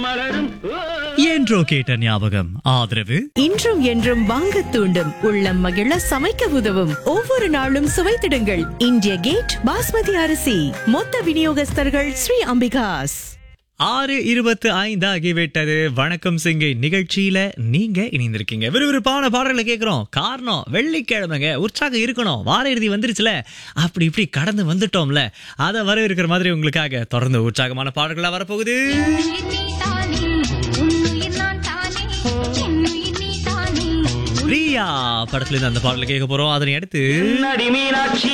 என்றோ கேட்ட ஞாபகம் ஆதரவு இன்றும் என்றும் வாங்க தூண்டும் உள்ளம் மகிழ சமைக்க உதவும் ஒவ்வொரு நாளும் சுவைத்திடுங்கள் இந்திய கேட் பாஸ்மதி அரிசி மொத்த விநியோகஸ்தர்கள் ஸ்ரீ அம்பிகாஸ் ஆறு இருபத்து ஐந்து ஆகிவிட்டது வணக்கம் சிங்கை நிகழ்ச்சியில நீங்க இணைந்திருக்கீங்க விறுவிறுப்பான பாடல்களை கேட்கிறோம் காரணம் வெள்ளிக்கிழமைங்க உற்சாகம் இருக்கணும் வார இறுதி வந்துருச்சுல அப்படி இப்படி கடந்து வந்துட்டோம்ல அதை வரவேற்கிற மாதிரி உங்களுக்காக தொடர்ந்து உற்சாகமான பாடல்களா வரப்போகுது என்னுயிர் நீ தானே உன்னுயிர் நான் தானே என்னுயிர் நீ தானே பிரியா படத்துல இருந்து அந்த பாடலை கேட்க போறோம் அதனை அடுத்து நடி மீனாட்சி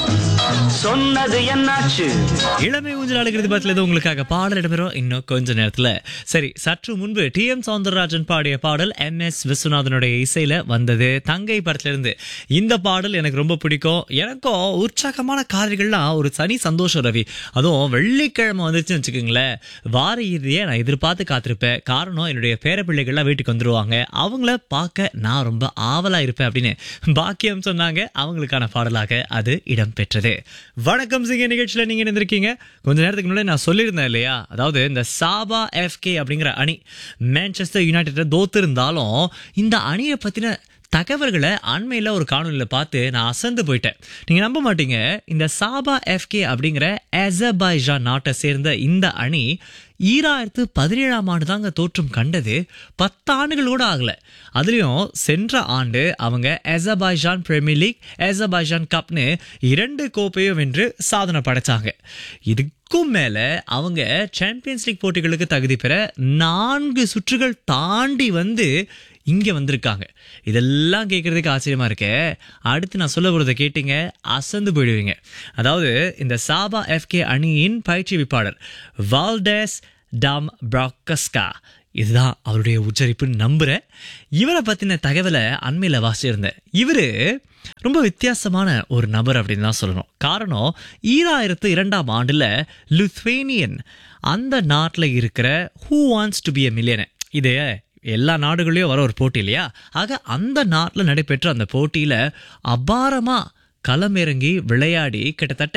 சொன்னது என்னாச்சு இளமை ஊஞ்சல் அழைக்கிறது படத்துல இருந்து உங்களுக்காக பாடல் இடம்பெறும் இன்னும் கொஞ்ச நேரத்துல சரி சற்று முன்பு டி எம் சவுந்தரராஜன் பாடிய பாடல் எம் எஸ் விஸ்வநாதனுடைய இசையில வந்தது தங்கை படத்துல இருந்து இந்த பாடல் எனக்கு ரொம்ப பிடிக்கும் எனக்கும் உற்சாகமான காதல்கள்லாம் ஒரு தனி சந்தோஷம் ரவி அதுவும் வெள்ளிக்கிழமை வந்துச்சுன்னு வச்சுக்கோங்களேன் வார இறுதியை நான் எதிர்பார்த்து காத்திருப்பேன் காரணம் என்னுடைய பேர பிள்ளைகள்லாம் வீட்டுக்கு வந்துருவாங்க அவங்கள பார்க்க நான் ரொம்ப ஆவலா இருப்பேன் அப்படின்னு பாக்கியம் சொன்னாங்க அவங்களுக்கான பாடலாக அது இடம்பெற்றது வணக்கம் சிங்க நிகழ்ச்சியில நீங்க இருந்திருக்கீங்க கொஞ்ச நேரத்துக்கு முன்னாடி நான் சொல்லியிருந்தேன் இல்லையா அதாவது இந்த சாபா எஃப்கே அப்படிங்கிற அணி மான்செஸ்டர் யுனைடெட் தோத்து இருந்தாலும் இந்த அணியை பத்தின தகவல்களை அண்மையில் ஒரு காணொலியில் பார்த்து நான் அசந்து போயிட்டேன் நீங்கள் நம்ப மாட்டீங்க இந்த சாபா எஃப்கே அப்படிங்கிற அசர்பைஜான் நாட்டை சேர்ந்த இந்த அணி ஈராயிரத்து பதினேழாம் ஆண்டு தாங்க தோற்றம் கண்டது பத்து ஆண்டுகள் கூட ஆகல அதுலயும் சென்ற ஆண்டு அவங்க அசர்பைஜான் பிரீமியர் லீக் அசர்பைஜான் கப்னு இரண்டு கோப்பையும் வென்று சாதனை படைச்சாங்க இதுக்கும் மேல அவங்க சாம்பியன்ஸ் லீக் போட்டிகளுக்கு தகுதி பெற நான்கு சுற்றுகள் தாண்டி வந்து இங்க வந்திருக்காங்க இதெல்லாம் கேட்கறதுக்கு ஆச்சரியமா இருக்கே அடுத்து நான் சொல்ல போறதை கேட்டீங்க அசந்து போயிடுவீங்க அதாவது இந்த சாபா எஃப்கே அணியின் பயிற்சிவிப்பாளர் வால்டேஸ் டாம் ப்ராக்கஸ்கா இதுதான் அவருடைய உச்சரிப்புன்னு நம்புறேன் இவரை பத்தின தகவலை அண்மையில வாசிச்சிருந்தேன் இவரு ரொம்ப வித்தியாசமான ஒரு நபர் அப்படின்னு தான் சொல்லணும் காரணம் ஈராயிரத்து இரண்டாம் ஆண்டுல லுத்வேனியன் அந்த நாட்டில் இருக்கிற who wants to be a millionaire இது எல்லா நாடுகளையும் வர ஒரு போட்டி இல்லையா ஆக அந்த நாட்டில் நடைபெற்ற அந்த போட்டியில அபாரமா களமிறங்கி விளையாடி கிட்டத்தட்ட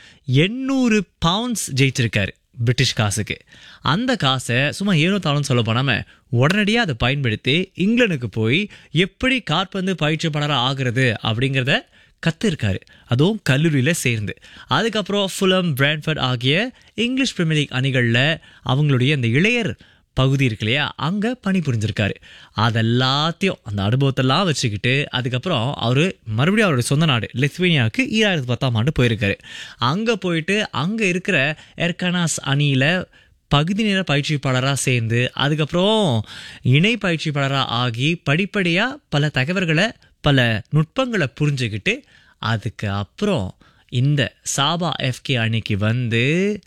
எண்ணூறு பவுண்ட்ஸ் ஜெயிச்சிருக்காரு பிரிட்டிஷ் காசுக்கு அந்த காசை சும்மா ஏனோ தாளும் சொல்ல போனாம உடனடியாக அதை பயன்படுத்தி இங்கிலாந்துக்கு போய் எப்படி காற்பந்து பயிற்சியாளராக ஆகிறது அப்படிங்கிறத கத்திருக்காரு அதுவும் கல்லூரியில் சேர்ந்து அதுக்கப்புறம் ஃபுலம் பிராண்ட்ஃபர்ட் ஆகிய இங்கிலீஷ் பிரீமியர் லீக் அணிகளில் அவங்களுடைய அந்த இளையர் பகுதி இருக்கு இல்லையா அங்கே பணி புரிஞ்சிருக்காரு அதெல்லாத்தையும் அந்த அனுபவத்தெல்லாம் வச்சுக்கிட்டு அதுக்கப்புறம் அவர் மறுபடியும் அவருடைய சொந்த நாடு லித்வேனியாவுக்கு ஈராயிரத்தி பத்தாம் ஆண்டு போயிருக்காரு அங்கே போயிட்டு அங்கே இருக்கிற எர்கனாஸ் அணியில் பகுதி நேர பயிற்சிப்பாளராக சேர்ந்து அதுக்கப்புறம் இணை பயிற்சிப்பாளராக ஆகி படிப்படியாக பல தகவல்களை பல நுட்பங்களை புரிஞ்சுக்கிட்டு அதுக்கு அப்புறம் இந்த சாபா எஃப்கே அணிக்கு வந்து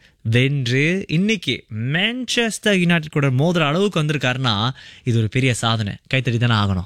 வென்று இன்னைக்கு மான்செஸ்டர் யுனைடெட் கூட மோதுற அளவுக்கு வந்திருக்காருன்னா இது ஒரு பெரிய சாதனை கைத்தடி தானே ஆகணும்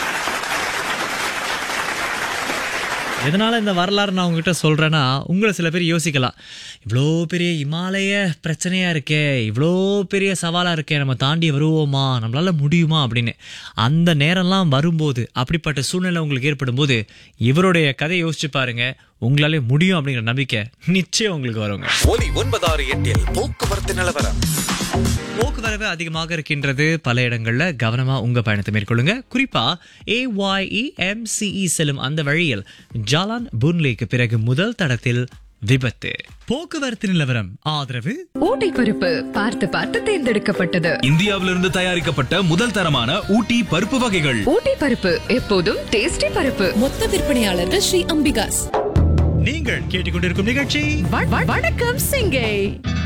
எதனால இந்த வரலாறு நான் உங்ககிட்ட சொல்றேன்னா உங்களை சில பேர் யோசிக்கலாம் இவ்வளோ பெரிய இமாலய பிரச்சனையா இருக்கே இவ்வளோ பெரிய சவாலா இருக்கே நம்ம தாண்டி வருவோமா நம்மளால முடியுமா அப்படின்னு அந்த நேரம்லாம் வரும்போது அப்படிப்பட்ட சூழ்நிலை உங்களுக்கு ஏற்படும் போது இவருடைய கதையை யோசிச்சு பாருங்க உங்களாலே முடியும் அப்படிங்கிற நம்பிக்கை நிச்சயம் உங்களுக்கு வருங்க ஒலி ஒன்பதாறு எட்டில் போக்குவரத்து நிலவரம் போக்குவரவு அதிகமாக இருக்கின்றது பல இடங்கள்ல கவனமா உங்க பயணத்தை மேற்கொள்ளுங்க குறிப்பா ஏஒய்இ எம்சிஇ செல்லும் அந்த வழியில் ஜாலான் புன்லேக்கு பிறகு முதல் தடத்தில் விபத்து போக்குவரத்து நிலவரம் ஆதரவு ஊட்டி பருப்பு பார்த்து பார்த்து தேர்ந்தெடுக்கப்பட்டது இந்தியாவிலிருந்து தயாரிக்கப்பட்ட முதல் தரமான ஊட்டி பருப்பு வகைகள் ஊட்டி பருப்பு எப்போதும் டேஸ்டி பருப்பு மொத்த விற்பனையாளர்கள் ஸ்ரீ அம்பிகாஸ் நீங்கள் கேட்டுக்கொண்டிருக்கும் நிகழ்ச்சி வ- வ- வணக்கம் சிங்கை